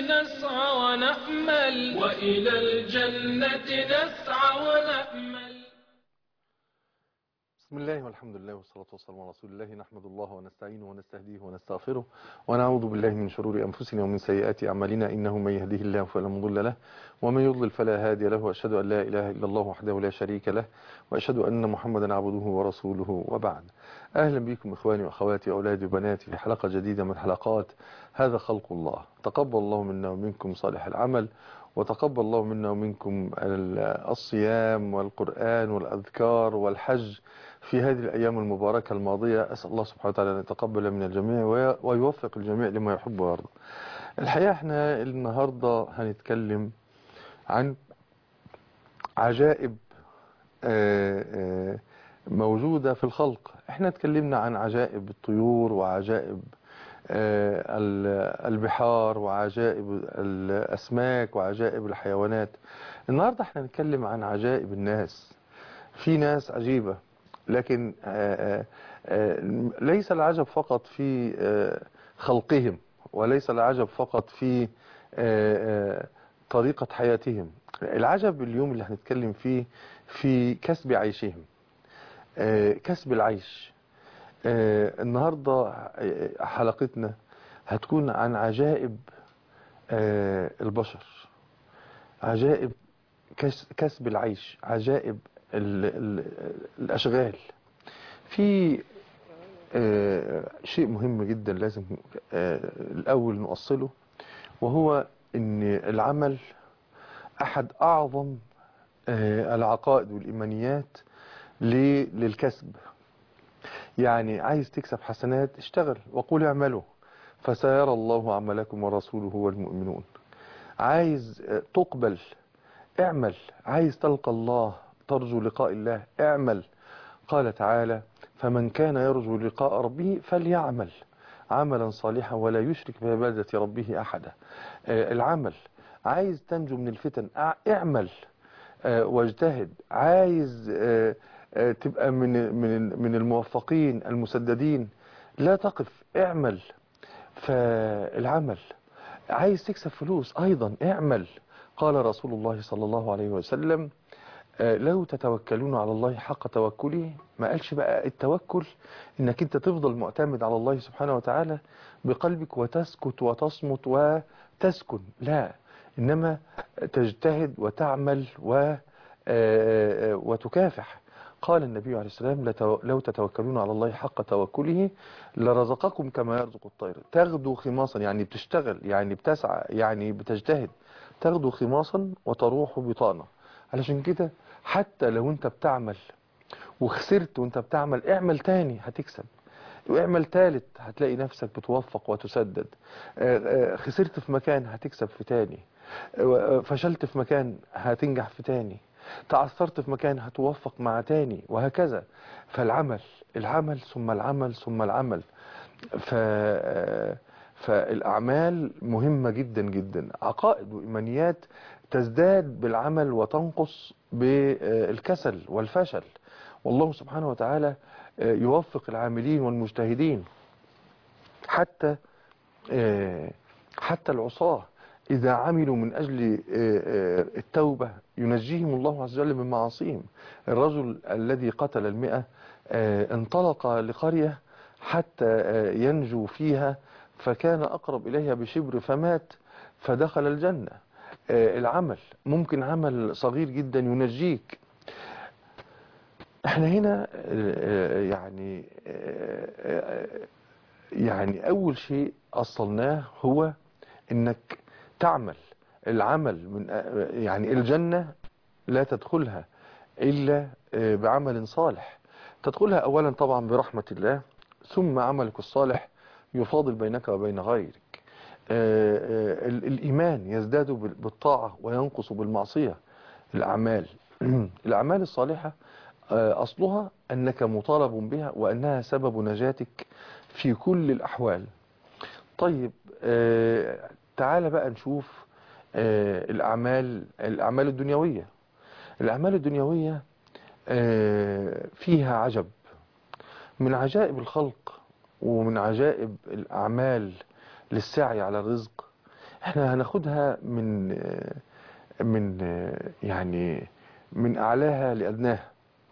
نسعى ونأمل وإلى الجنة نسعى ونأمل بسم الله والحمد لله والصلاة والسلام على رسول الله نحمد الله ونستعينه ونستهديه ونستغفره ونعوذ بالله من شرور أنفسنا ومن سيئات أعمالنا إنه من يهده الله فلا مضل له ومن يضلل فلا هادي له وأشهد أن لا إله إلا الله وحده لا شريك له وأشهد أن محمدا عبده ورسوله وبعد أهلا بكم إخواني وأخواتي وأولادي وبناتي في حلقة جديدة من حلقات هذا خلق الله تقبل الله منا ومنكم صالح العمل وتقبل الله منا ومنكم الصيام والقرآن والأذكار والحج في هذه الأيام المباركة الماضية أسأل الله سبحانه وتعالى أن يتقبل من الجميع ويوفق الجميع لما يحب ويرضى الحقيقة احنا النهاردة هنتكلم عن عجائب موجودة في الخلق احنا اتكلمنا عن عجائب الطيور وعجائب البحار وعجائب الأسماك وعجائب الحيوانات النهاردة احنا نتكلم عن عجائب الناس في ناس عجيبة لكن ليس العجب فقط في خلقهم وليس العجب فقط في طريقة حياتهم العجب اليوم اللي هنتكلم فيه في كسب عيشهم كسب العيش النهاردة حلقتنا هتكون عن عجائب البشر عجائب كسب العيش عجائب ال ال الأشغال في شيء مهم جدا لازم الأول نؤصله وهو أن العمل أحد أعظم العقائد والإيمانيات للكسب يعني عايز تكسب حسنات اشتغل وقول اعملوا فسيرى الله عملكم ورسوله والمؤمنون عايز تقبل اعمل عايز تلقى الله ترجو لقاء الله اعمل قال تعالى فمن كان يرجو لقاء ربه فليعمل عملا صالحا ولا يشرك بعبادة ربه أحدا العمل عايز تنجو من الفتن اعمل واجتهد عايز تبقى من من من الموفقين المسددين لا تقف اعمل فالعمل عايز تكسب فلوس ايضا اعمل قال رسول الله صلى الله عليه وسلم لو تتوكلون على الله حق توكله ما قالش بقى التوكل انك انت تفضل معتمد على الله سبحانه وتعالى بقلبك وتسكت وتصمت وتسكن لا انما تجتهد وتعمل و وتكافح قال النبي عليه السلام لو تتوكلون على الله حق توكله لرزقكم كما يرزق الطير تغدو خماصا يعني بتشتغل يعني بتسعى يعني بتجتهد تغدو خماصا وتروح بطانة علشان كده حتى لو انت بتعمل وخسرت وانت بتعمل اعمل تاني هتكسب واعمل تالت هتلاقي نفسك بتوفق وتسدد خسرت في مكان هتكسب في تاني فشلت في مكان هتنجح في تاني تعثرت في مكان هتوفق مع تاني وهكذا فالعمل العمل ثم العمل ثم العمل ف فالأعمال مهمة جدا جدا عقائد وإيمانيات تزداد بالعمل وتنقص بالكسل والفشل والله سبحانه وتعالى يوفق العاملين والمجتهدين حتى حتى العصاه إذا عملوا من أجل التوبة ينجيهم الله عز وجل من معاصيهم الرجل الذي قتل المئة انطلق لقرية حتى ينجو فيها فكان أقرب إليها بشبر فمات فدخل الجنة العمل ممكن عمل صغير جدا ينجيك احنا هنا يعني يعني أول شيء أصلناه هو انك تعمل العمل من يعني الجنة لا تدخلها إلا بعمل صالح تدخلها أولا طبعا برحمة الله ثم عملك الصالح يفاضل بينك وبين غيرك الإيمان يزداد بالطاعة وينقص بالمعصية الأعمال الأعمال الصالحة أصلها أنك مطالب بها وأنها سبب نجاتك في كل الأحوال طيب تعال بقى نشوف الأعمال الأعمال الدنيوية الأعمال الدنيوية فيها عجب من عجائب الخلق ومن عجائب الأعمال للسعي على الرزق احنا هناخدها من من يعني من اعلاها لادناها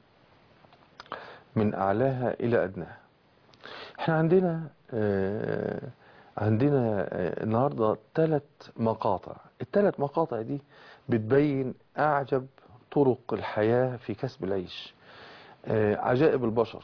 من اعلاها الى ادناها احنا عندنا آه، عندنا آه، النهارده ثلاث مقاطع الثلاث مقاطع دي بتبين اعجب طرق الحياة في كسب العيش آه، عجائب البشر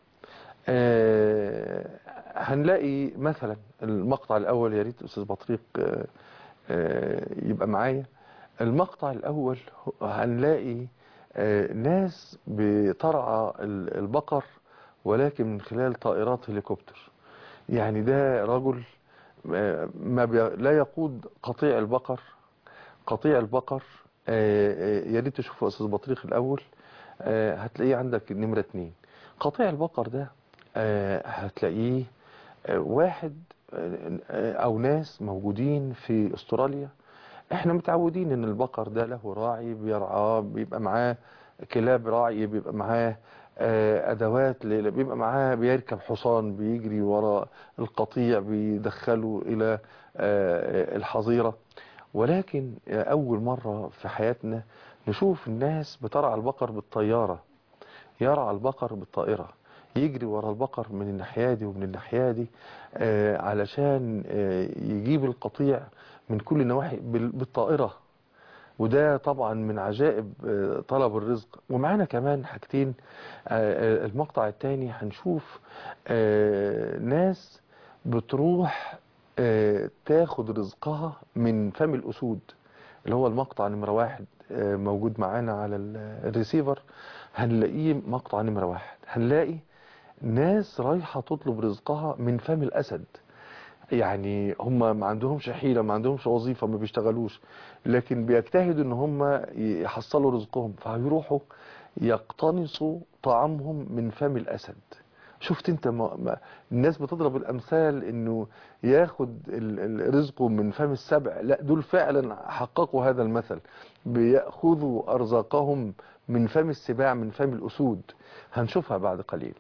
آه، هنلاقي مثلا المقطع الاول يا ريت استاذ بطريق آه، آه، يبقى معايا المقطع الاول هنلاقي آه، ناس بترعى ال- البقر ولكن من خلال طائرات هليكوبتر يعني ده رجل آه، ما بي... لا يقود قطيع البقر قطيع البقر آه، آه، يا ريت تشوفوا استاذ بطريق الاول آه، هتلاقيه عندك نمرة اتنين قطيع البقر ده آه، هتلاقيه آه، واحد آه، آه، او ناس موجودين في استراليا احنا متعودين ان البقر ده له راعي بيرعاه بيبقى معاه كلاب راعي بيبقى معاه آه، ادوات ل- بيبقى معاه بيركب حصان بيجري ورا القطيع بيدخله الى آه، الحظيرة ولكن آه، اول مرة في حياتنا نشوف الناس بترعى البقر بالطيارة يرعى البقر بالطائرة يجري ورا البقر من الناحية دي ومن الناحية دي آه، علشان آه، يجيب القطيع من كل النواحي بال- بالطائرة وده طبعا من عجائب آه، طلب الرزق ومعانا كمان حاجتين آه، آه، المقطع الثاني هنشوف آه، ناس بتروح آه، تاخد رزقها من فم الأسود اللي هو المقطع نمرة واحد آه، موجود معانا على ال- الريسيفر هنلاقيه مقطع نمرة واحد هنلاقي ناس رايحة تطلب رزقها من فم الأسد يعني هم ما عندهمش حيلة ما عندهمش وظيفة ما بيشتغلوش لكن بيجتهدوا ان هم يحصلوا رزقهم فهيروحوا يقتنصوا طعامهم من فم الأسد شفت انت ما ما الناس بتضرب الامثال انه ياخد ال- ال- رزقه من فم السبع لا دول فعلا حققوا هذا المثل بياخذوا ارزاقهم من فم السباع من فم الاسود هنشوفها بعد قليل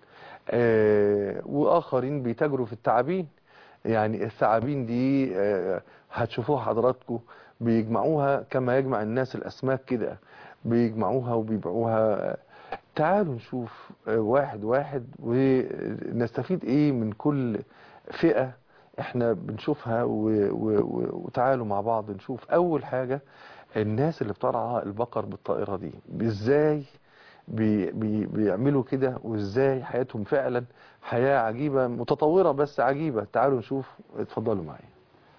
آه واخرين بيتاجروا في التعابين يعني الثعابين دي آه هتشوفوها حضراتكم بيجمعوها كما يجمع الناس الاسماك كده بيجمعوها وبيبيعوها تعالوا نشوف آه، واحد واحد ونستفيد ايه من كل فئة احنا بنشوفها و... و... و... وتعالوا مع بعض نشوف اول حاجة الناس اللي بترعى البقر بالطائرة دي ازاي بي... بي... بيعملوا كده وازاي حياتهم فعلا حياة عجيبة متطورة بس عجيبة تعالوا نشوف اتفضلوا معايا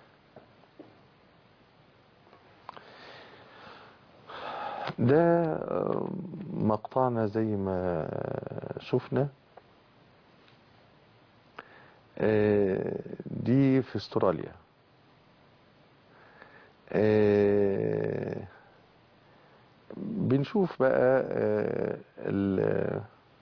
ده آه، مقطعنا زي ما شفنا آه، دي في استراليا آه، بنشوف بقى آه، ال-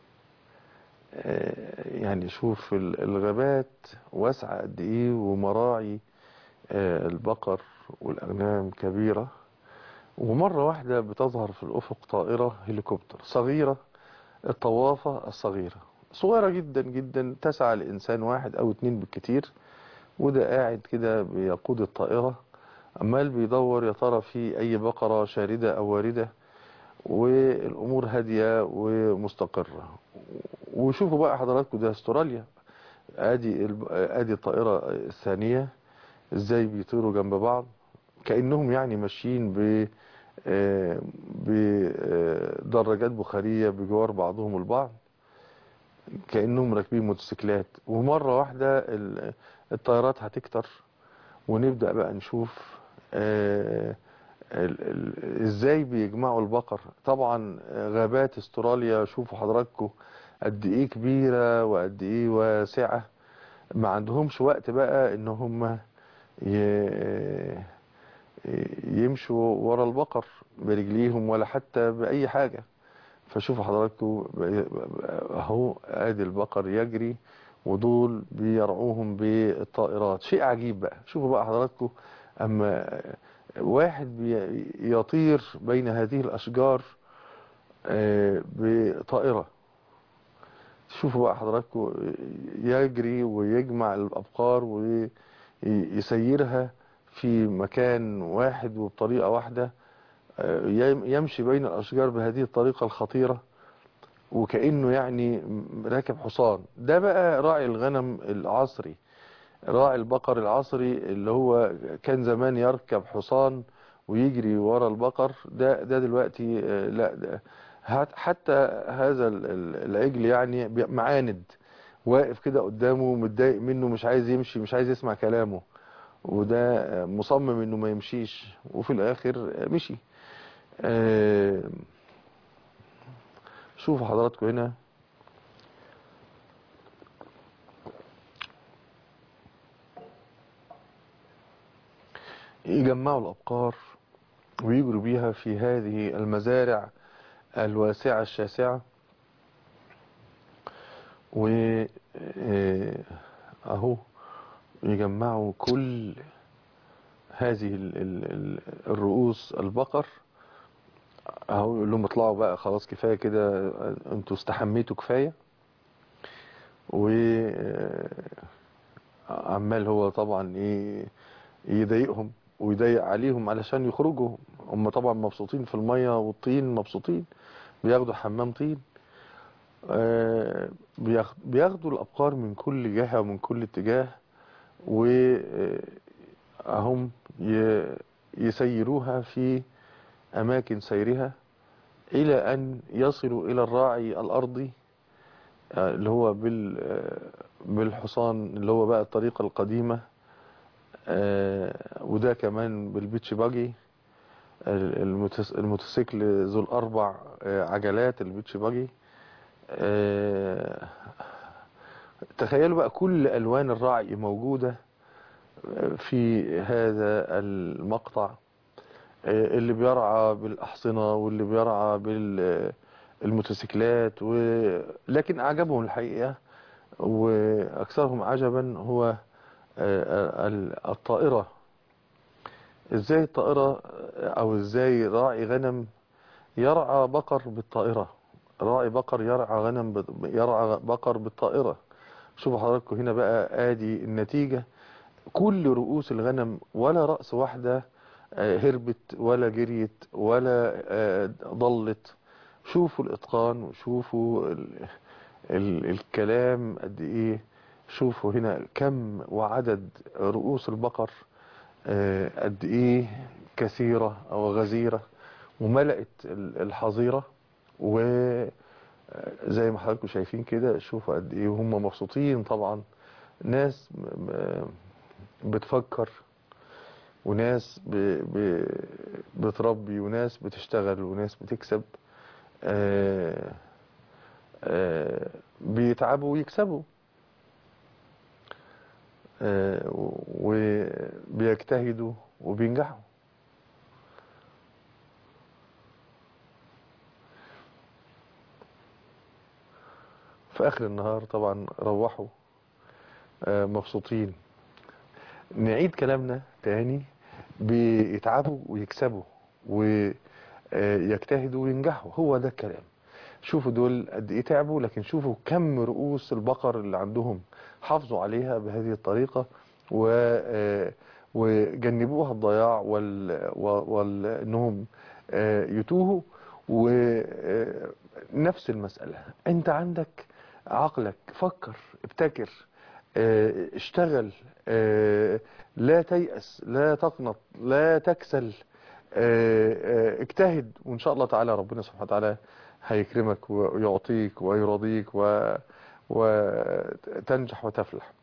آه، يعني شوف ال- الغابات واسعة قد ايه ومراعي آه، البقر والأغنام كبيرة ومرة واحدة بتظهر في الأفق طائرة هليكوبتر صغيرة الطوافة الصغيرة صغيرة جدا جدا تسعى لإنسان واحد أو اتنين بالكتير وده قاعد كده بيقود الطائرة عمال بيدور يا ترى في أي بقرة شاردة أو واردة والأمور هادية ومستقرة وشوفوا بقى حضراتكم ده استراليا ادي الب- ادي الطائرة الثانية ازاي بيطيروا جنب بعض كأنهم يعني ماشيين ب آه، بدراجات بخارية بجوار بعضهم البعض كأنهم راكبين موتوسيكلات ومرة واحدة ال- الطيارات هتكتر ونبدأ بقى نشوف آه، ال- ال- ازاي بيجمعوا البقر طبعا غابات استراليا شوفوا حضراتكم قد ايه كبيرة وقد ايه واسعة ما عندهمش وقت بقى ان هم ي- يمشوا ورا البقر برجليهم ولا حتى بأي حاجة فشوفوا حضراتكم اهو ادي البقر يجري ودول بيرعوهم بالطائرات شيء عجيب بقى شوفوا بقى حضراتكم اما واحد بي- يطير بين هذه الاشجار آه، بطائرة شوفوا بقى حضراتكم يجري ويجمع الابقار ويسيرها في مكان واحد وبطريقة واحدة آه، يم- يمشي بين الأشجار بهذه الطريقة الخطيرة وكأنه يعني راكب حصان ده بقى راعي الغنم العصري راعي البقر العصري اللي هو كان زمان يركب حصان ويجري ورا البقر ده ده دلوقتي آه، لا ده هت- حتى هذا ال- ال- العجل يعني بي- معاند واقف كده قدامه متضايق منه مش عايز يمشي مش عايز يسمع كلامه وده آه، مصمم انه ما يمشيش وفي الاخر آه، مشي آه، شوفوا حضراتكم هنا يجمعوا الأبقار ويجروا بيها في هذه المزارع الواسعة الشاسعة و آه، أهو يجمعوا كل هذه ال- ال- ال- الرؤوس البقر اهو يقول لهم اطلعوا بقى خلاص كفايه كده انتوا استحميتوا كفايه و آه، عمال هو طبعا ايه يضايقهم ويضايق عليهم علشان يخرجوا هم طبعا مبسوطين في الميه والطين مبسوطين بياخدوا حمام طين آه، بياخ- بياخدوا الابقار من كل جهه ومن كل اتجاه وهم يسيروها في أماكن سيرها إلى أن يصلوا إلى الراعي الأرضي آه، اللي هو بال آه، بالحصان اللي هو بقى الطريقة القديمة آه، وده كمان بالبيتش باجي الموتس- الموتوسيكل ذو الأربع آه، عجلات البيتش باجي آه، تخيلوا بقى كل ألوان الرعي موجودة في هذا المقطع آه، اللي بيرعى بالأحصنة واللي بيرعى بالموتوسيكلات و... لكن أعجبهم الحقيقة وأكثرهم عجبا هو آه، ال- الطائرة ازاي الطائرة او ازاي راعي غنم يرعى بقر بالطائرة راعي بقر يرعى غنم بت- يرعى بقر بالطائرة شوفوا حضراتكم هنا بقى ادي النتيجة كل رؤوس الغنم ولا رأس واحدة آه، هربت ولا جريت ولا آه، ضلت شوفوا الاتقان وشوفوا ال ال الكلام قد ايه شوفوا هنا كم وعدد رؤوس البقر آه، قد ايه كثيرة او غزيرة وملأت ال- الحظيرة وزي ما حضراتكم شايفين كده شوفوا قد ايه وهم مبسوطين طبعا ناس م- م- بتفكر وناس ب... ب... بتربي وناس بتشتغل وناس بتكسب آه، آه، بيتعبوا ويكسبوا آه، وبيجتهدوا وبينجحوا في آخر النهار طبعا روحوا آه، مبسوطين نعيد كلامنا تاني بيتعبوا ويكسبوا ويجتهدوا وينجحوا هو ده الكلام شوفوا دول قد ايه تعبوا لكن شوفوا كم رؤوس البقر اللي عندهم حافظوا عليها بهذه الطريقة و آه، وجنبوها الضياع وال وال انهم آه، يتوهوا ونفس المسألة انت عندك عقلك فكر ابتكر آه، اشتغل آه، لا تيأس لا تقنط لا تكسل آه، آه، اجتهد وان شاء الله تعالى ربنا سبحانه وتعالى هيكرمك ويعطيك ويرضيك و... وتنجح وتفلح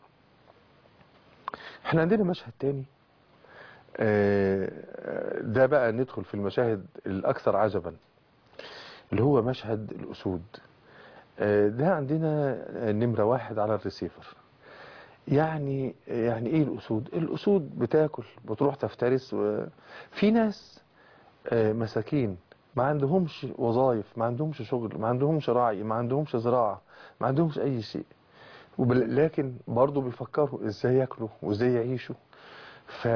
احنا عندنا مشهد تاني آه، ده بقى ندخل في المشاهد الأكثر عجبا اللي هو مشهد الأسود آه، ده عندنا نمرة واحد على الريسيفر يعني يعني ايه الأسود الأسود بتاكل بتروح تفترس و- في ناس آه، مساكين ما عندهمش وظائف ما عندهمش شغل ما عندهمش راعي ما عندهمش زراعة ما عندهمش أي شيء وبل- لكن برضه بيفكروا ازاي ياكلوا وازاي يعيشوا ف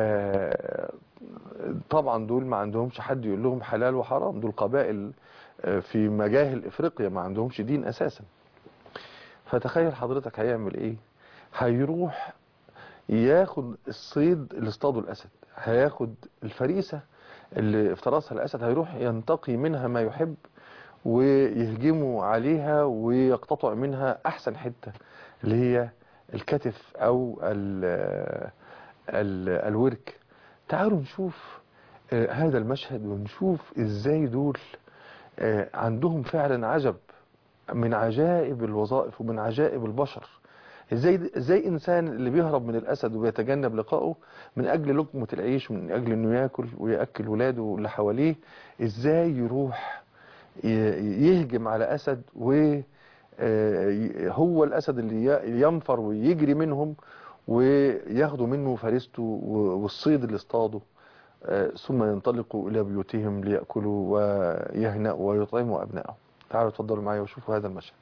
طبعا دول ما عندهمش حد يقول لهم حلال وحرام دول قبائل آه، في مجاهل افريقيا ما عندهمش دين اساسا فتخيل حضرتك هيعمل ايه هيروح ياخد الصيد اللي اصطاده الاسد هياخد الفريسة اللي افترسها الاسد هيروح ينتقي منها ما يحب ويهجموا عليها ويقتطع منها احسن حتة اللي هي الكتف او ال ال الورك تعالوا نشوف آه، هذا المشهد ونشوف ازاي دول آه، عندهم فعلا عجب من عجائب الوظائف ومن عجائب البشر ازاي ازاي انسان اللي بيهرب من الاسد وبيتجنب لقائه من اجل لقمة العيش ومن اجل انه ياكل وياكل ولاده اللي حواليه ازاي يروح ي- يهجم على اسد و آه، ي- هو الاسد اللي ي- ينفر ويجري منهم وياخدوا منه فريسته و- والصيد اللي اصطاده آه، ثم ينطلقوا الى بيوتهم ليأكلوا ويهنأوا ويطعموا ابنائهم تعالوا اتفضلوا معايا وشوفوا هذا المشهد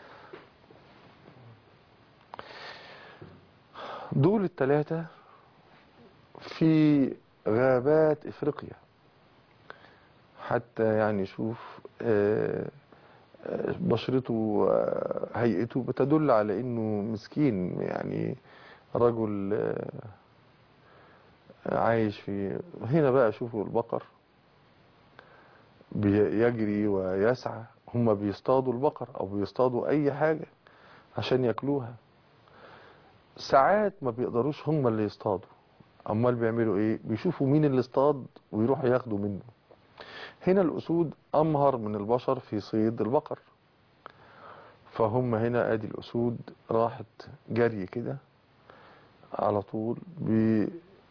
دول الثلاثة في غابات افريقيا حتى يعني شوف آه، آه، بشرته آه، هيئته بتدل على انه مسكين يعني رجل آه، عايش في هنا بقى شوفوا البقر بيجري ويسعى هم بيصطادوا البقر او بيصطادوا اي حاجة عشان ياكلوها ساعات ما بيقدروش هم اللي يصطادوا امال بيعملوا ايه بيشوفوا مين اللي اصطاد ويروحوا ياخدوا منه هنا الاسود امهر من البشر في صيد البقر فهم هنا ادي الاسود راحت جري كده على طول بي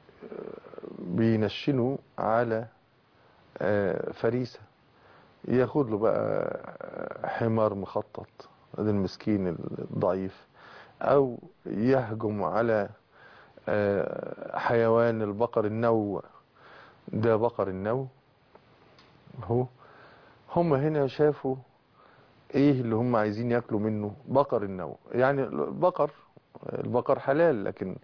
بينشنوا على آه، فريسة ياخد له بقى حمار مخطط هذا المسكين الضعيف او يهجم على آه، حيوان البقر النو ده بقر النو هو هم هنا شافوا ايه اللي هم عايزين ياكلوا منه بقر النو يعني البقر البقر حلال لكن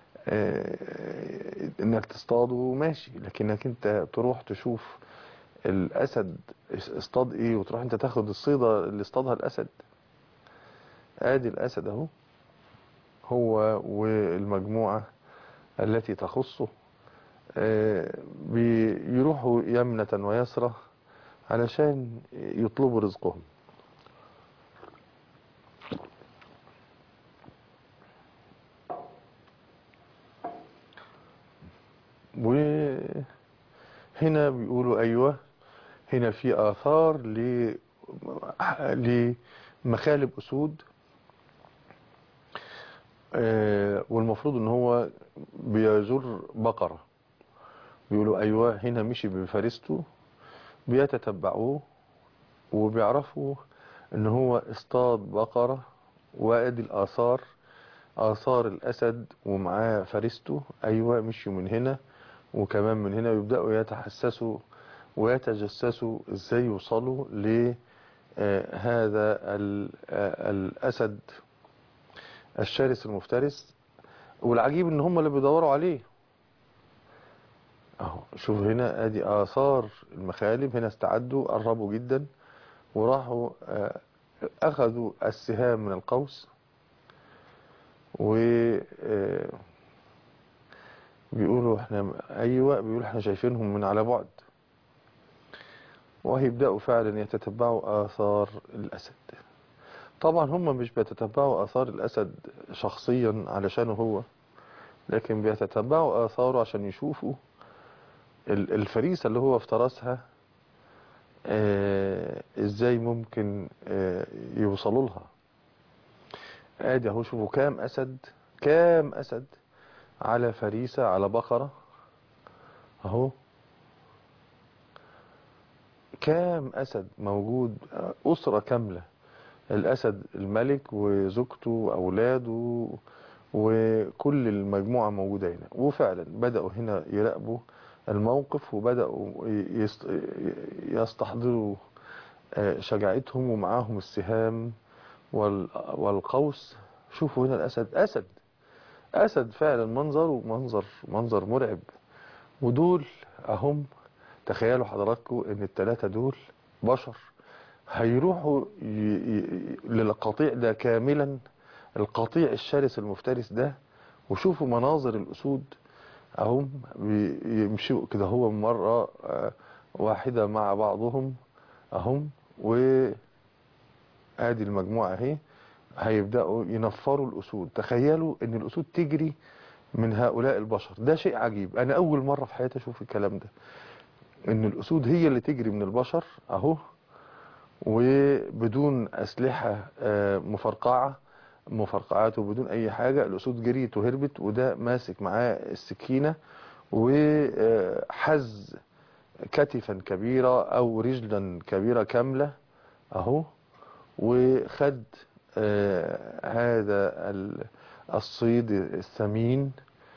آه، انك تصطاده ماشي لكنك انت تروح تشوف الاسد اصطاد ايه وتروح انت تاخد الصيدة اللي اصطادها الاسد ادي الاسد اهو هو والمجموعة التي تخصه آه، بيروحوا يمنة ويسرى علشان يطلبوا رزقهم وهنا بيقولوا أيوة هنا في آثار ل لمخالب أسود آه، والمفروض ان هو بيزور بقرة بيقولوا ايوه هنا مشي بفريسته بيتتبعوه وبيعرفوا ان هو اصطاد بقرة وادي الاثار اثار الاسد ومعاه فريسته ايوه مشوا من هنا وكمان من هنا يبدأوا يتحسسوا ويتجسسوا ازاي يوصلوا لهذا الاسد الشرس المفترس والعجيب ان هم اللي بيدوروا عليه اهو شوف هنا ادي اثار المخالب هنا استعدوا قربوا جدا وراحوا آه، اخذوا السهام من القوس و آه، بيقولوا احنا ايوه بيقولوا احنا شايفينهم من على بعد وهيبدأوا فعلا يتتبعوا آثار الأسد طبعا هم مش بيتتبعوا آثار الأسد شخصيا علشانه هو لكن بيتتبعوا آثاره عشان يشوفوا ال- الفريسة اللي هو افترسها آه، ازاي ممكن آه، يوصلوا لها ادي اهو شوفوا كام اسد كام اسد على فريسة على بقرة اهو كام اسد موجود آه، اسرة كاملة الاسد الملك وزوجته واولاده وكل المجموعة موجودة هنا وفعلا بدأوا هنا يراقبوا الموقف وبدأوا يست- يستحضروا آه، شجاعتهم ومعاهم السهام وال- والقوس شوفوا هنا الأسد أسد أسد فعلا منظر منظر منظر مرعب ودول أهم تخيلوا حضراتكم إن التلاتة دول بشر هيروحوا ي... ي... للقطيع ده كاملا القطيع الشرس المفترس ده وشوفوا مناظر الأسود أهم بيمشوا كده هو مرة آه، واحدة مع بعضهم أهم وآدي المجموعة اهي هيبدأوا ينفروا الأسود تخيلوا أن الأسود تجري من هؤلاء البشر ده شيء عجيب أنا أول مرة في حياتي أشوف الكلام ده أن الأسود هي اللي تجري من البشر أهو وبدون أسلحة آه، مفرقعة مفرقعات وبدون أي حاجة الأسود جريت وهربت وده ماسك معاه السكينة وحز كتفا كبيرة أو رجلا كبيرة كاملة أهو وخد آه، هذا ال- الصيد الثمين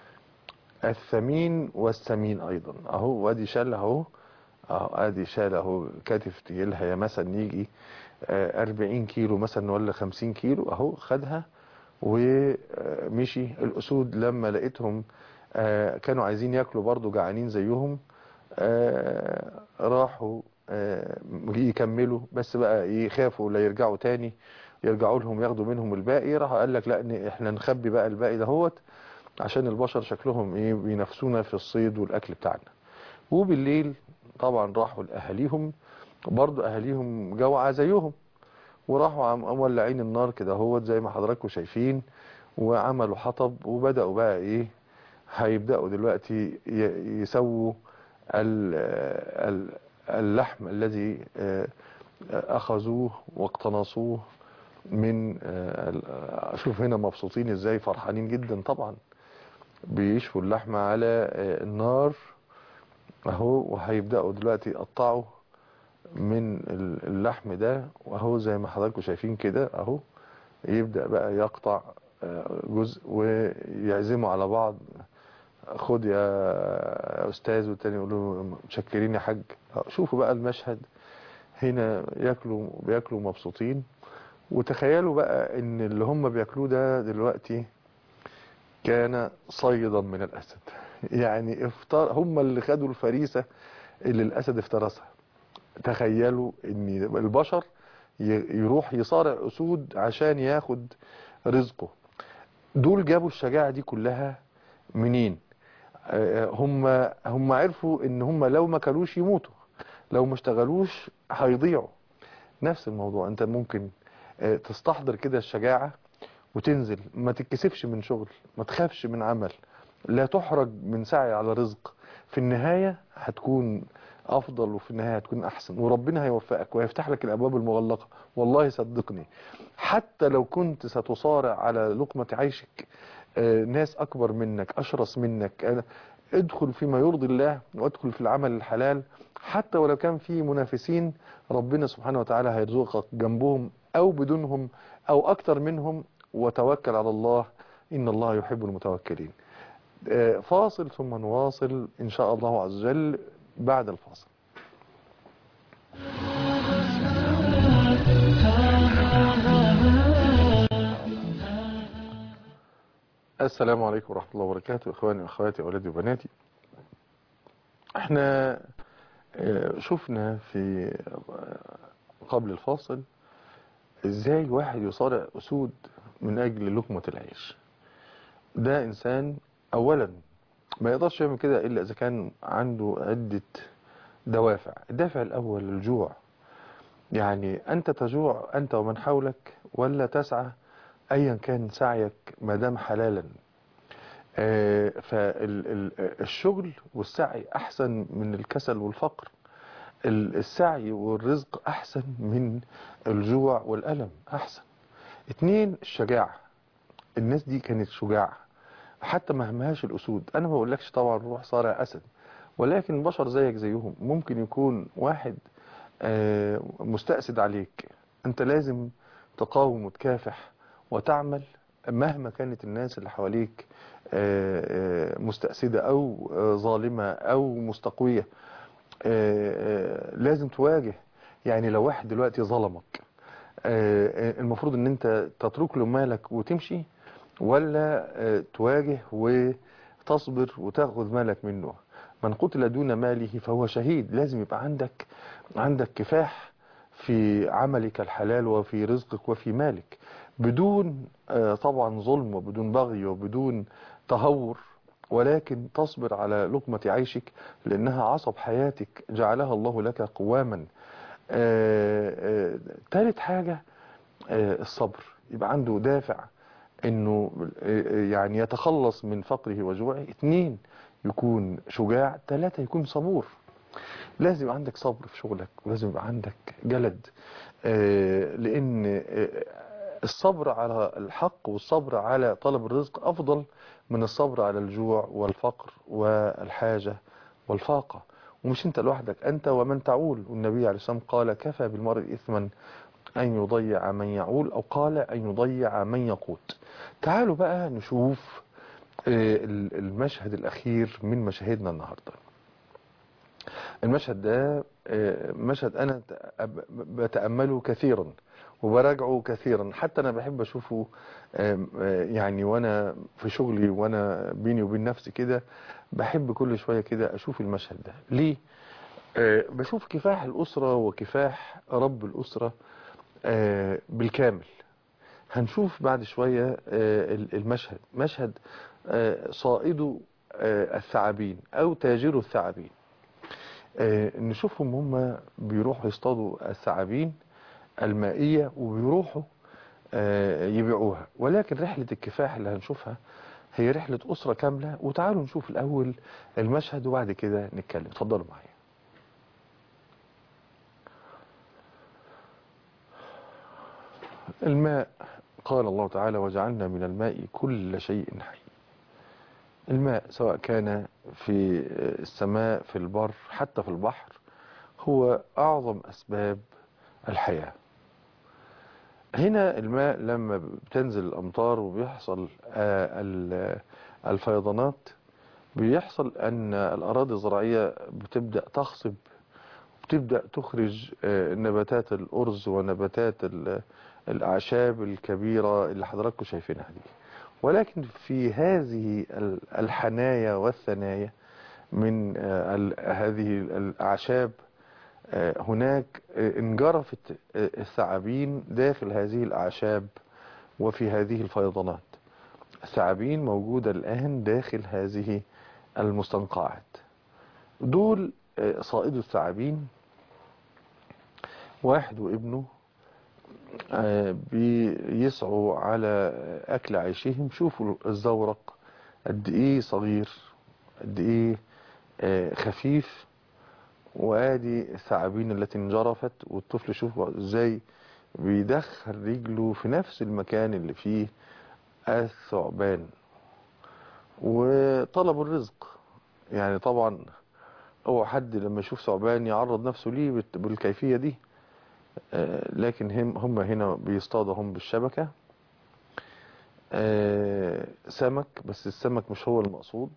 الثمين والثمين أيضا أهو وادي شال أهو أهو ادي شال اهو كتف تجيلها يا مثلا يجي آه، 40 كيلو مثلا ولا 50 كيلو اهو خدها ومشي الاسود لما لقيتهم آه، كانوا عايزين ياكلوا برضو جعانين زيهم آه، راحوا آه، يكملوا بس بقى يخافوا لا يرجعوا تاني يرجعوا لهم ياخدوا منهم الباقي راح قال لك لا إن احنا نخبي بقى الباقي دهوت عشان البشر شكلهم ايه بينافسونا في الصيد والاكل بتاعنا وبالليل طبعا راحوا لاهاليهم برضو اهاليهم جوعى زيهم وراحوا عم مولعين النار كده هوت زي ما حضراتكم شايفين وعملوا حطب وبدأوا بقى ايه هيبدأوا دلوقتي ي- يسووا ال- ال- اللحم الذي آه، اخذوه واقتنصوه من آه، ال- شوف هنا مبسوطين ازاي فرحانين جدا طبعا بيشفوا اللحمة على آه، النار اهو وهيبدأوا دلوقتي يقطعوا من ال- اللحم ده واهو زي ما حضراتكم شايفين كده اهو يبدأ بقى يقطع آه، جزء ويعزموا على بعض خد يا استاذ والتاني يقول له متشكرين يا حاج شوفوا بقى المشهد هنا ياكلوا بياكلوا مبسوطين وتخيلوا بقى ان اللي هم بياكلوه ده دلوقتي كان صيدا من الاسد يعني افتر هم اللي خدوا الفريسة اللي الاسد افترسها تخيلوا ان البشر ي- يروح يصارع اسود عشان ياخد رزقه دول جابوا الشجاعة دي كلها منين آه، هم هم عرفوا ان هم لو ما كلوش يموتوا لو ما اشتغلوش هيضيعوا نفس الموضوع انت ممكن آه، تستحضر كده الشجاعة وتنزل ما تتكسفش من شغل ما تخافش من عمل لا تحرج من سعي على رزق في النهاية هتكون افضل وفي النهاية هتكون احسن وربنا هيوفقك ويفتح لك الابواب المغلقة والله صدقني حتى لو كنت ستصارع على لقمة عيشك آه، ناس اكبر منك اشرس منك آه، ادخل فيما يرضي الله وادخل في العمل الحلال حتى ولو كان في منافسين ربنا سبحانه وتعالى هيرزقك جنبهم او بدونهم او اكتر منهم وتوكل على الله ان الله يحب المتوكلين آه، فاصل ثم نواصل ان شاء الله عز وجل بعد الفاصل السلام عليكم ورحمة الله وبركاته إخواني وأخواتي أولادي وبناتي احنا آه، شفنا في آه، قبل الفاصل ازاي واحد يصارع أسود من أجل لقمة العيش ده إنسان أولا ما يقدرش يعمل كده إلا إذا كان عنده عدة دوافع الدافع الأول الجوع يعني أنت تجوع أنت ومن حولك ولا تسعى أيا كان سعيك ما دام حلالا فالشغل والسعي أحسن من الكسل والفقر ال- السعي والرزق أحسن من الجوع والألم أحسن اتنين الشجاعة الناس دي كانت شجاعة حتى ما همهاش الأسود أنا ما بقولكش طبعا روح صارع أسد ولكن البشر زيك زيهم ممكن يكون واحد آه، مستأسد عليك أنت لازم تقاوم وتكافح وتعمل مهما كانت الناس اللي حواليك آه، آه، مستأسدة أو آه، ظالمة أو مستقوية آه، آه، لازم تواجه يعني لو واحد دلوقتي ظلمك آه، آه، المفروض ان انت تترك له مالك وتمشي ولا آه، تواجه وتصبر وتاخذ مالك منه من قتل دون ماله فهو شهيد لازم يبقى عندك عندك كفاح في عملك الحلال وفي رزقك وفي مالك بدون آه، طبعا ظلم وبدون بغي وبدون تهور ولكن تصبر على لقمة عيشك لأنها عصب حياتك جعلها الله لك قواما آه، آه، تالت حاجة آه، الصبر يبقى عنده دافع انه آه، يعني يتخلص من فقره وجوعه اتنين يكون شجاع تلاتة يكون صبور لازم يبقى عندك صبر في شغلك ولازم يبقى عندك جلد آه، لان آه، الصبر على الحق والصبر على طلب الرزق افضل من الصبر على الجوع والفقر والحاجة والفاقة ومش انت لوحدك انت ومن تعول والنبي عليه الصلاة والسلام قال كفى بالمرء اثما ان يضيع من يعول او قال ان يضيع من يقوت تعالوا بقى نشوف آه، المشهد الاخير من مشاهدنا النهارده المشهد ده آه، مشهد انا تأ- بتأمله كثيرا وبراجعه كثيرا حتى انا بحب اشوفه آم، آه، يعني وانا في شغلي وانا بيني وبين نفسي كده بحب كل شوية كده اشوف المشهد ده ليه آه، بشوف كفاح الاسرة وكفاح رب الاسرة آه، بالكامل هنشوف بعد شوية آه، ال- المشهد مشهد آه، صائد آه، الثعابين او تاجر الثعابين آه، نشوفهم هم بيروحوا يصطادوا الثعابين المائية وبيروحوا آه، يبيعوها ولكن رحلة الكفاح اللي هنشوفها هي رحلة أسرة كاملة وتعالوا نشوف الأول المشهد وبعد كده نتكلم اتفضلوا معايا الماء قال الله تعالى وجعلنا من الماء كل شيء حي الماء سواء كان في السماء في البر حتى في البحر هو أعظم أسباب الحياة هنا الماء لما بتنزل الأمطار وبيحصل آه، ال- الفيضانات بيحصل أن الأراضي الزراعية بتبدأ تخصب بتبدأ تخرج آه، نباتات الأرز ونباتات ال- الأعشاب الكبيرة اللي حضراتكم شايفينها دي ولكن في هذه ال- الحنايا والثنايا من آه، ال- هذه الأعشاب آه، هناك آه، انجرفت آه، الثعابين داخل هذه الأعشاب وفي هذه الفيضانات الثعابين موجودة الآن داخل هذه المستنقعات دول آه، صائدوا الثعابين واحد وابنه آه، بيسعوا على أكل عيشهم شوفوا الزورق قد إيه صغير قد إيه آه، خفيف وادي الثعابين التي انجرفت والطفل شوف ازاي بيدخل رجله في نفس المكان اللي فيه الثعبان وطلب الرزق يعني طبعا هو حد لما يشوف ثعبان يعرض نفسه ليه بالت- بالكيفية دي آه، لكن هم هم هنا بيصطادوا هم بالشبكة آه، سمك بس السمك مش هو المقصود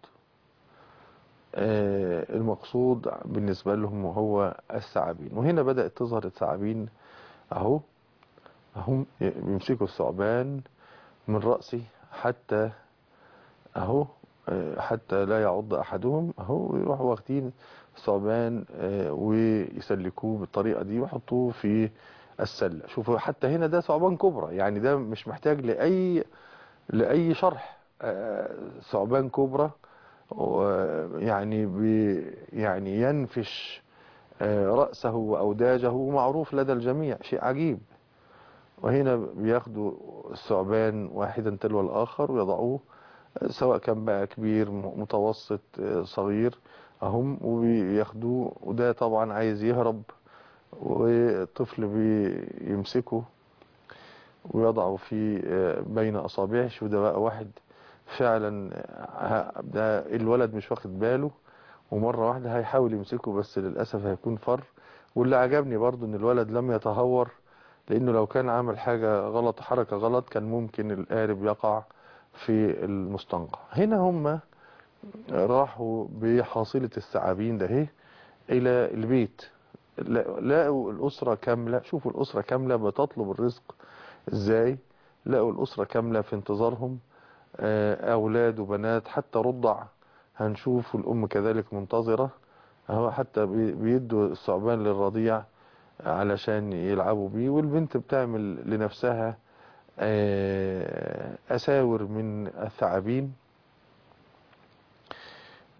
آه، المقصود بالنسبة لهم هو الثعابين وهنا بدأت تظهر الثعابين اهو هم بيمسكوا الثعبان من رأسه حتى اهو آه، حتى لا يعض احدهم اهو يروحوا واخدين الثعبان آه، ويسلكوه بالطريقة دي ويحطوه في السلة شوفوا حتى هنا ده ثعبان كبرى يعني ده مش محتاج لأي لأي شرح آه، ثعبان كبرى يعني بي يعني ينفش آه، رأسه وأوداجه معروف لدى الجميع شيء عجيب وهنا بياخدوا الثعبان واحدا تلو الآخر ويضعوه آه، سواء كان بقى كبير م- متوسط آه، صغير أهم وبياخدوه وده طبعا عايز يهرب والطفل بيمسكه ويضعه في آه، بين أصابعه شو ده بقى واحد فعلا ه- ده الولد مش واخد باله ومرة واحدة هيحاول يمسكه بس للأسف هيكون فر واللي عجبني برضو ان الولد لم يتهور لانه لو كان عمل حاجة غلط حركة غلط كان ممكن القارب يقع في المستنقع هنا هم راحوا بحاصلة الثعابين ده اهي الى البيت لا- لقوا الأسرة كاملة شوفوا الأسرة كاملة بتطلب الرزق ازاي لقوا الأسرة كاملة في انتظارهم آه، أولاد وبنات حتى رضع هنشوف الأم كذلك منتظرة هو حتى بي- بيدوا الثعبان للرضيع علشان يلعبوا بيه والبنت بتعمل لنفسها آه، أساور من الثعابين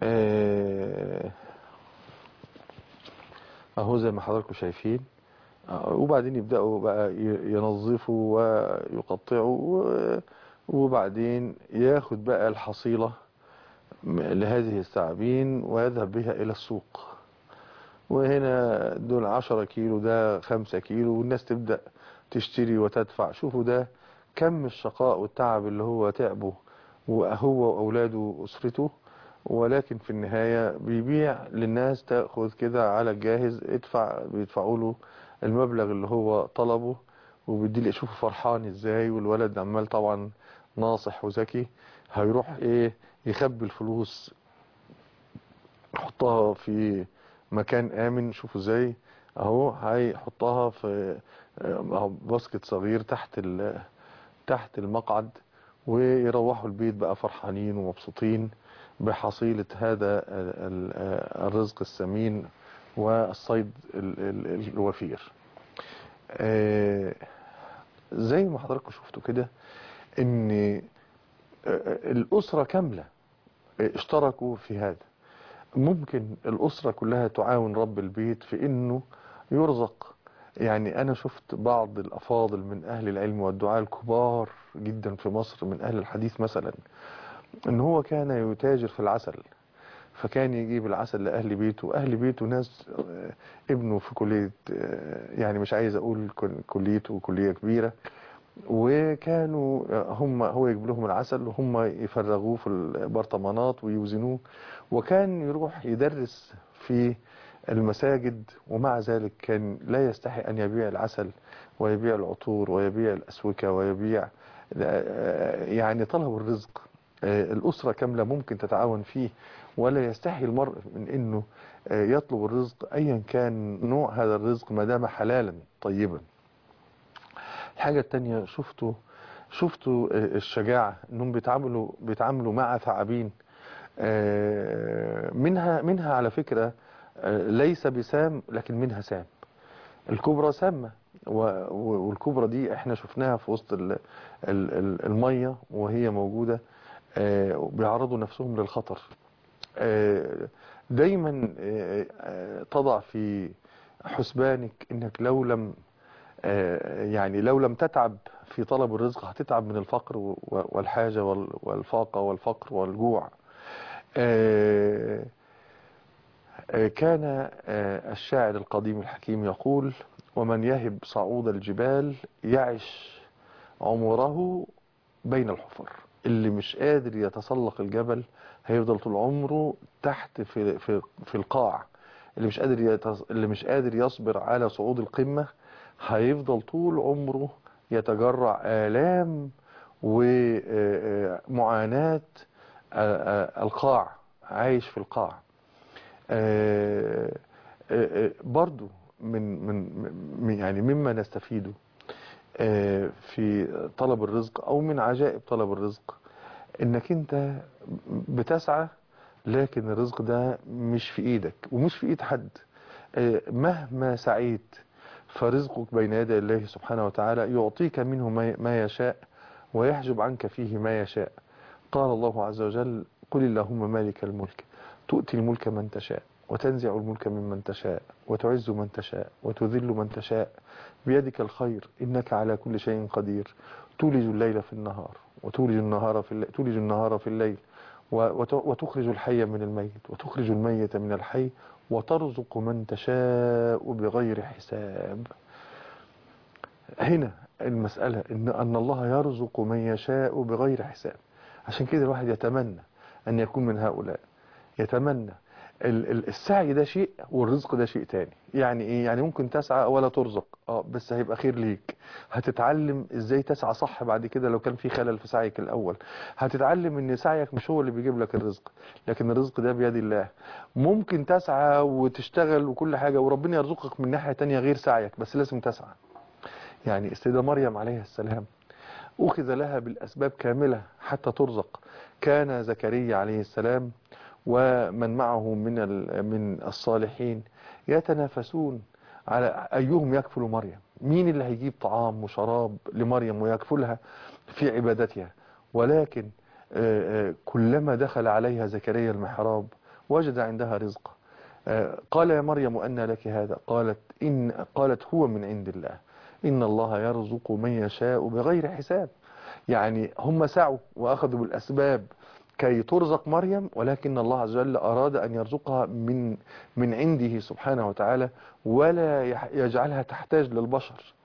آه، اهو زي ما حضراتكم شايفين آه، وبعدين يبدأوا بقى ي- ينظفوا ويقطعوا و- وبعدين ياخد بقى الحصيلة م- لهذه الثعابين ويذهب بها إلى السوق وهنا دول عشرة كيلو ده خمسة كيلو والناس تبدأ تشتري وتدفع شوفوا ده كم الشقاء والتعب اللي هو تعبه وهو وأولاده وأسرته ولكن في النهاية بيبيع للناس تأخذ كده على الجاهز ادفع بيدفعوا له المبلغ اللي هو طلبه وبيدي شوفوا فرحان ازاي والولد عمال طبعا ناصح وذكي هيروح ايه يخبي الفلوس يحطها في مكان آمن شوفوا ازاي اهو هيحطها في أهو باسكت صغير تحت ال- تحت المقعد ويروحوا البيت بقى فرحانين ومبسوطين بحصيلة هذا ال- ال- الرزق الثمين والصيد ال- ال- الوفير آه، زي ما حضراتكم شفتوا كده ان آه، الأسرة كاملة اشتركوا في هذا ممكن الأسرة كلها تعاون رب البيت في انه يرزق يعني انا شفت بعض الافاضل من اهل العلم والدعاء الكبار جدا في مصر من اهل الحديث مثلا ان هو كان يتاجر في العسل فكان يجيب العسل لأهل بيته أهل بيته ناس آه، ابنه في كلية آه، يعني مش عايز أقول كل- كليته كلية كبيرة وكانوا آه، هم هو يجيب لهم العسل وهم يفرغوه في البرطمانات ويوزنوه وكان يروح يدرس في المساجد ومع ذلك كان لا يستحي أن يبيع العسل ويبيع العطور ويبيع الأسوكة ويبيع آه، يعني طلب الرزق آه، الأسرة كاملة ممكن تتعاون فيه ولا يستحي المرء من أنه آه، يطلب الرزق أيا كان نوع هذا الرزق ما دام حلالا طيبا الحاجة التانية شفتوا شفتوا آه، الشجاعة انهم بيتعاملوا بيتعاملوا مع ثعابين آه، منها منها على فكرة آه، ليس بسام لكن منها سام الكبرى سامة و- و- والكبرى دي احنا شفناها في وسط ال- ال- ال- المية وهي موجودة آه، بيعرضوا نفسهم للخطر آه، دايما آه، آه، تضع في حسبانك انك لو لم آه، يعني لو لم تتعب في طلب الرزق هتتعب من الفقر و- والحاجة وال- والفاقة والفقر والجوع آه، آه، كان آه، الشاعر القديم الحكيم يقول ومن يهب صعود الجبال يعش عمره بين الحفر اللي مش قادر يتسلق الجبل هيفضل طول عمره تحت في في في القاع اللي مش قادر يتص... اللي مش قادر يصبر على صعود القمة هيفضل طول عمره يتجرع آلام ومعاناة القاع عايش في القاع آه، آه، آه، برضو من من من- يعني مما نستفيده آه، في طلب الرزق او من عجائب طلب الرزق انك انت بتسعى لكن الرزق ده مش في ايدك ومش في ايد حد آه، مهما سعيت فرزقك بين يدي الله سبحانه وتعالى يعطيك منه ما- ما يشاء ويحجب عنك فيه ما يشاء قال الله عز وجل قل اللهم مالك الملك تؤتي الملك من تشاء وتنزع الملك ممن تشاء وتعز من تشاء وتذل من تشاء بيدك الخير إنك على كل شيء قدير تولج الليل في النهار وتولج النهار في الليل تولج النهار في الليل و- وت- وتخرج الحي من الميت وتخرج الميت من الحي وترزق من تشاء بغير حساب هنا المسألة إن, أن الله يرزق من يشاء بغير حساب عشان كده الواحد يتمنى أن يكون من هؤلاء يتمنى ال- ال- السعي ده شيء والرزق ده شيء تاني يعني ايه يعني ممكن تسعى ولا ترزق اه بس هيبقى خير ليك هتتعلم ازاي تسعى صح بعد كده لو كان في خلل في سعيك الاول هتتعلم ان سعيك مش هو اللي بيجيب لك الرزق لكن الرزق ده بيد الله ممكن تسعى وتشتغل وكل حاجة وربنا يرزقك من ناحية تانية غير سعيك بس لازم تسعى يعني السيدة مريم عليه السلام أخذ لها بالأسباب كاملة حتى ترزق كان زكريا عليه السلام ومن معه من ال- من الصالحين يتنافسون على أيهم يكفل مريم مين اللي هيجيب طعام وشراب لمريم ويكفلها في عبادتها ولكن آه، آه، كلما دخل عليها زكريا المحراب وجد عندها رزقا آه، قال يا مريم أن لك هذا قالت إن قالت هو من عند الله إن الله يرزق من يشاء بغير حساب يعني هم سعوا وأخذوا بالأسباب كي ترزق مريم ولكن الله عز وجل أراد أن يرزقها من من عنده سبحانه وتعالى ولا يح- يجعلها تحتاج للبشر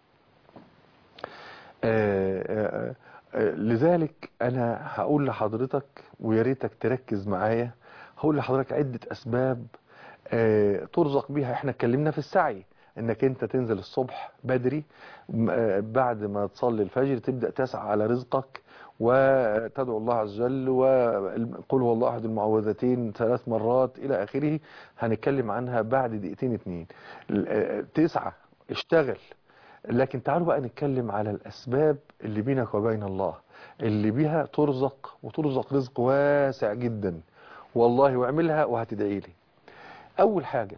آه، آه، آه، لذلك أنا هقول لحضرتك ويا ريتك تركز معايا هقول لحضرتك عدة أسباب آه، ترزق بيها احنا اتكلمنا في السعي انك انت تنزل الصبح بدري م- آه، بعد ما تصلي الفجر تبدأ تسعى على رزقك وتدعو الله عز وجل وقل هو الله احد المعوذتين ثلاث مرات الى اخره هنتكلم عنها بعد دقيقتين اتنين ال- آه، تسعى اشتغل لكن تعالوا بقى نتكلم على الاسباب اللي بينك وبين الله اللي بيها ترزق وترزق رزق واسع جدا والله واعملها وهتدعي لي اول حاجة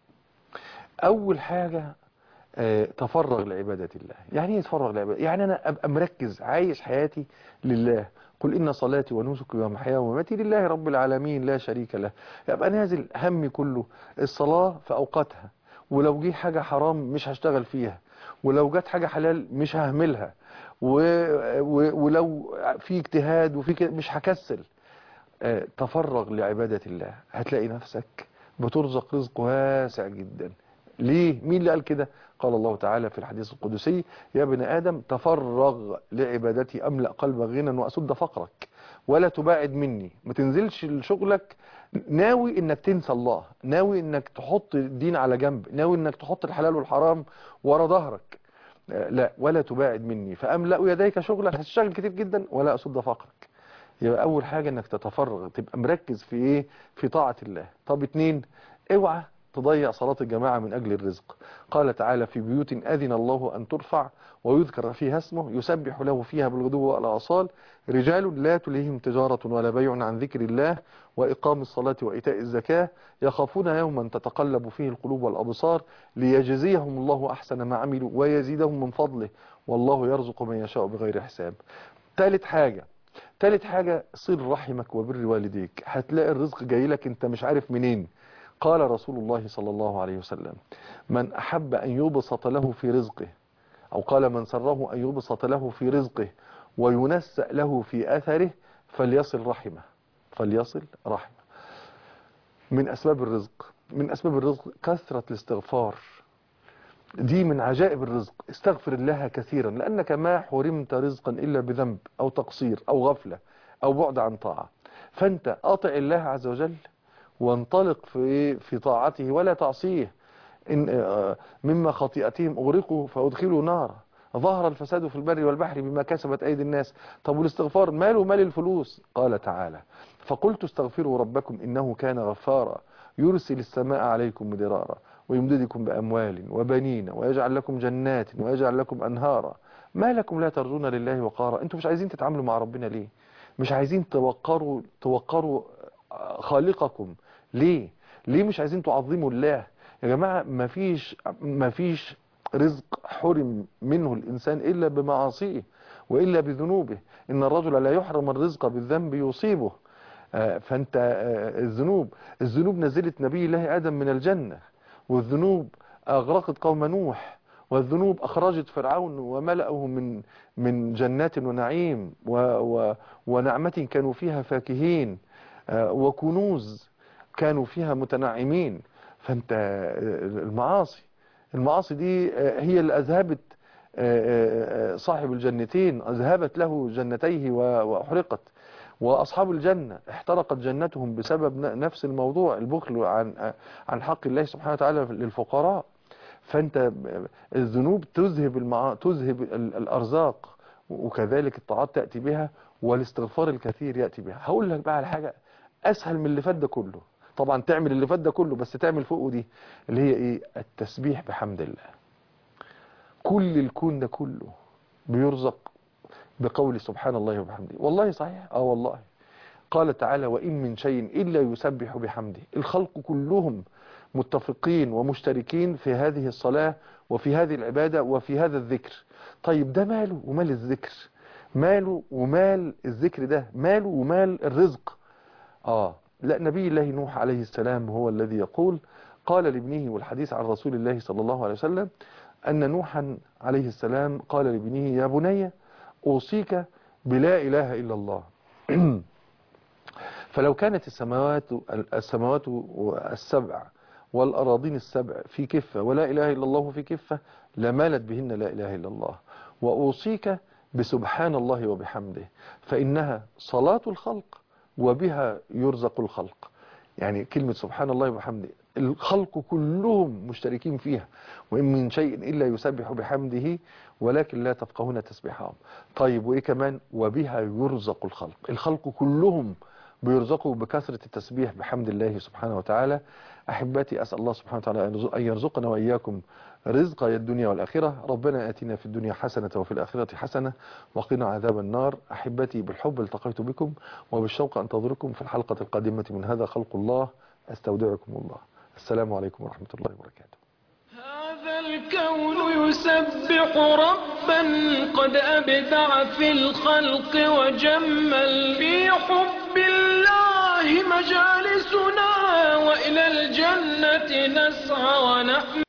اول حاجة آه، تفرغ لعبادة الله يعني ايه تفرغ لعبادة يعني انا ابقى مركز عايش حياتي لله قل ان صلاتي ونسكي ومحياي ومماتي لله رب العالمين لا شريك له يبقى نازل همي كله الصلاة في اوقاتها ولو جه حاجة حرام مش هشتغل فيها ولو جت حاجة حلال مش ههملها و... و... ولو في اجتهاد وفي كده مش هكسل آه، تفرغ لعبادة الله هتلاقي نفسك بترزق رزق واسع جدا ليه مين اللي قال كده قال الله تعالى في الحديث القدسي يا ابن آدم تفرغ لعبادتي أملأ قلبك غنى وأسد فقرك ولا تباعد مني ما تنزلش لشغلك ناوي انك تنسى الله ناوي انك تحط الدين على جنب ناوي انك تحط الحلال والحرام ورا ظهرك آه، لا ولا تباعد مني فأملأ يديك شغلك هتشتغل كتير جدا ولا أسد فقرك يبقى اول حاجة انك تتفرغ تبقى مركز في ايه في طاعة الله طب اتنين اوعى تضيع صلاة الجماعة من اجل الرزق قال تعالى في بيوت اذن الله ان ترفع ويذكر فيها اسمه يسبح له فيها بالغدو والاصال رجال لا تلهيهم تجارة ولا بيع عن ذكر الله واقام الصلاة وايتاء الزكاة يخافون يوما تتقلب فيه القلوب والابصار ليجزيهم الله احسن ما عملوا ويزيدهم من فضله والله يرزق من يشاء بغير حساب ثالث حاجة تالت حاجة صل رحمك وبر والديك هتلاقي الرزق جاي لك انت مش عارف منين قال رسول الله صلى الله عليه وسلم من أحب أن يبسط له في رزقه أو قال من سره أن يبسط له في رزقه وينسأ له في أثره فليصل رحمه فليصل رحمه من أسباب الرزق من أسباب الرزق كثرة الاستغفار دي من عجائب الرزق استغفر الله كثيرا لأنك ما حرمت رزقا إلا بذنب أو تقصير أو غفلة أو بعد عن طاعة فأنت أطع الله عز وجل وانطلق في في طاعته ولا تعصيه إن آه، مما خطيئتهم أغرقوا فأدخلوا نارا ظهر الفساد في البر والبحر بما كسبت أيدي الناس طب والاستغفار ماله مال الفلوس قال تعالى فقلت استغفروا ربكم إنه كان غفارا يرسل السماء عليكم مدرارا ويمددكم بأموال وبنين ويجعل لكم جنات ويجعل لكم أنهارا ما لكم لا ترجون لله وقارا انتوا مش عايزين تتعاملوا مع ربنا ليه مش عايزين توقروا توقروا خالقكم ليه ليه مش عايزين تعظموا الله يا جماعة مفيش مفيش رزق حرم منه الإنسان إلا بمعاصيه وإلا بذنوبه إن الرجل لا يحرم الرزق بالذنب يصيبه آه، فأنت آه، الذنوب الذنوب نزلت نبي الله آدم من الجنة والذنوب أغرقت قوم نوح والذنوب أخرجت فرعون وملأه من من جنات ونعيم و و ونعمة كانوا فيها فاكهين آه، وكنوز كانوا فيها متنعمين فأنت آه، المعاصي المعاصي دي آه، هي اللي أذهبت آه، آه، صاحب الجنتين أذهبت له جنتيه و- وأحرقت وأصحاب الجنة احترقت جنتهم بسبب ن- نفس الموضوع البخل عن عن حق الله سبحانه وتعالى للفقراء فأنت الذنوب تذهب المعا... تذهب ال- الأرزاق وكذلك الطاعات تأتي بها والاستغفار الكثير يأتي بها هقول لك بقى على حاجة أسهل من اللي فات ده كله طبعا تعمل اللي فات ده كله بس تعمل فوقه دي اللي هي ايه التسبيح بحمد الله كل الكون ده كله بيرزق بقول سبحان الله وبحمده والله صحيح اه والله قال تعالى وإن من شيء إلا يسبح بحمده الخلق كلهم متفقين ومشتركين في هذه الصلاة وفي هذه العبادة وفي هذا الذكر طيب ده ماله ومال الذكر ماله ومال الذكر ده ماله ومال الرزق اه لا نبي الله نوح عليه السلام هو الذي يقول قال لابنه والحديث عن رسول الله صلى الله عليه وسلم أن نوحا عليه السلام قال لابنه يا بني أوصيك بلا إله إلا الله فلو كانت السماوات السماوات السبع والأراضين السبع في كفة ولا إله إلا الله في كفة لمالت بهن لا إله إلا الله وأوصيك بسبحان الله وبحمده فإنها صلاة الخلق وبها يرزق الخلق يعني كلمة سبحان الله وبحمده الخلق كلهم مشتركين فيها وإن من شيء إلا يسبح بحمده ولكن لا تفقهون تسبيحهم طيب وإيه كمان وبها يرزق الخلق الخلق كلهم بيرزقوا بكثرة التسبيح بحمد الله سبحانه وتعالى أحبتي أسأل الله سبحانه وتعالى أن يرزقنا وإياكم رزق الدنيا والآخرة ربنا آتنا في الدنيا حسنة وفي الآخرة حسنة وقنا عذاب النار أحبتي بالحب التقيت بكم وبالشوق أنتظركم في الحلقة القادمة من هذا خلق الله أستودعكم الله السلام عليكم ورحمة الله وبركاته هذا الكون يسبح ربا قد أبدع في الخلق وجمل في حب الله مجالسنا وإلى الجنة نسعى ونحن